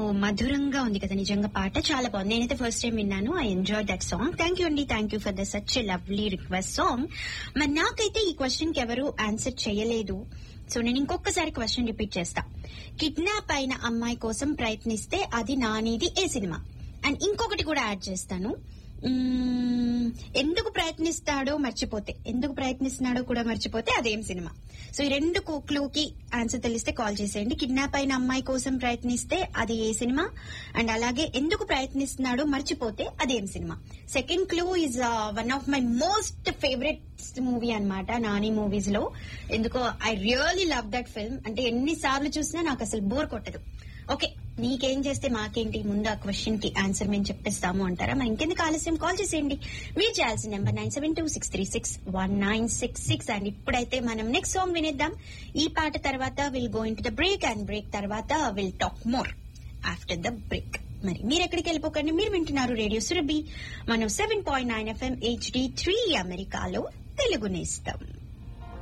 మధురంగా ఉంది కదా నిజంగా పాట చాలా బాగుంది నేనైతే ఫస్ట్ టైం విన్నాను I enjoy that song thank you అండి thank you for the such lovely request song మరి నాకైతే ఈ క్వశ్చన్ కి ఎవరు ఆన్సర్ చేయలేదు సో నేను ఇంకొకసారి క్వశ్చన్ రిపీట్ చేస్తా కిడ్నాప్ అయిన అమ్మాయి కోసం ప్రయత్నిస్తే అది నానిది ఏ సినిమా అండ్ ఇంకొకటి కూడా యాడ్ చేస్తాను మ్మ్, ఎందుకు ప్రయత్నిస్తాడో మర్చిపోతే ఎందుకు ప్రయత్నిస్తున్నాడో కూడా మర్చిపోతే అదేం సినిమా సో ఈ రెండు క్లూకి ఆన్సర్ తెలిస్తే కాల్ చేసేయండి కిడ్నాప్ అయిన అమ్మాయి కోసం ప్రయత్నిస్తే అది ఏ సినిమా అండ్ అలాగే ఎందుకు ప్రయత్నిస్తున్నాడో మర్చిపోతే అదేం cinema second clue is one of my most favourite movie అన్నమాట నాని మూవీస్ లో ఎందుకో I really love that film అంటే ఎన్నిసార్లు చూసినా నాకు అసలు బోర్ కొట్టదు ఓకే నీకేం చేస్తే మాకేంటి ముందు ఆ క్వశ్చన్ కి ఆన్సర్ మేము చెప్పిస్తాము అంటారా మరి ఇంకెందుకు ఆలస్యం కాల్ చేసేయండి మీరు చేయాల్సిన number nine seven two six three six one nine six six and ఇప్పుడైతే మనం నెక్స్ట్ సాంగ్ వినేద్దాం ఈ పాట తర్వాత will go in to the break and break తర్వాత will talk more after the break మరి మీరు ఎక్కడికి వెళ్ళిపోకండి మీరు వింటున్నారు రేడియో సురభి మనం seven point nine FM HD three అమెరికాలో తెలుగు నేస్తాం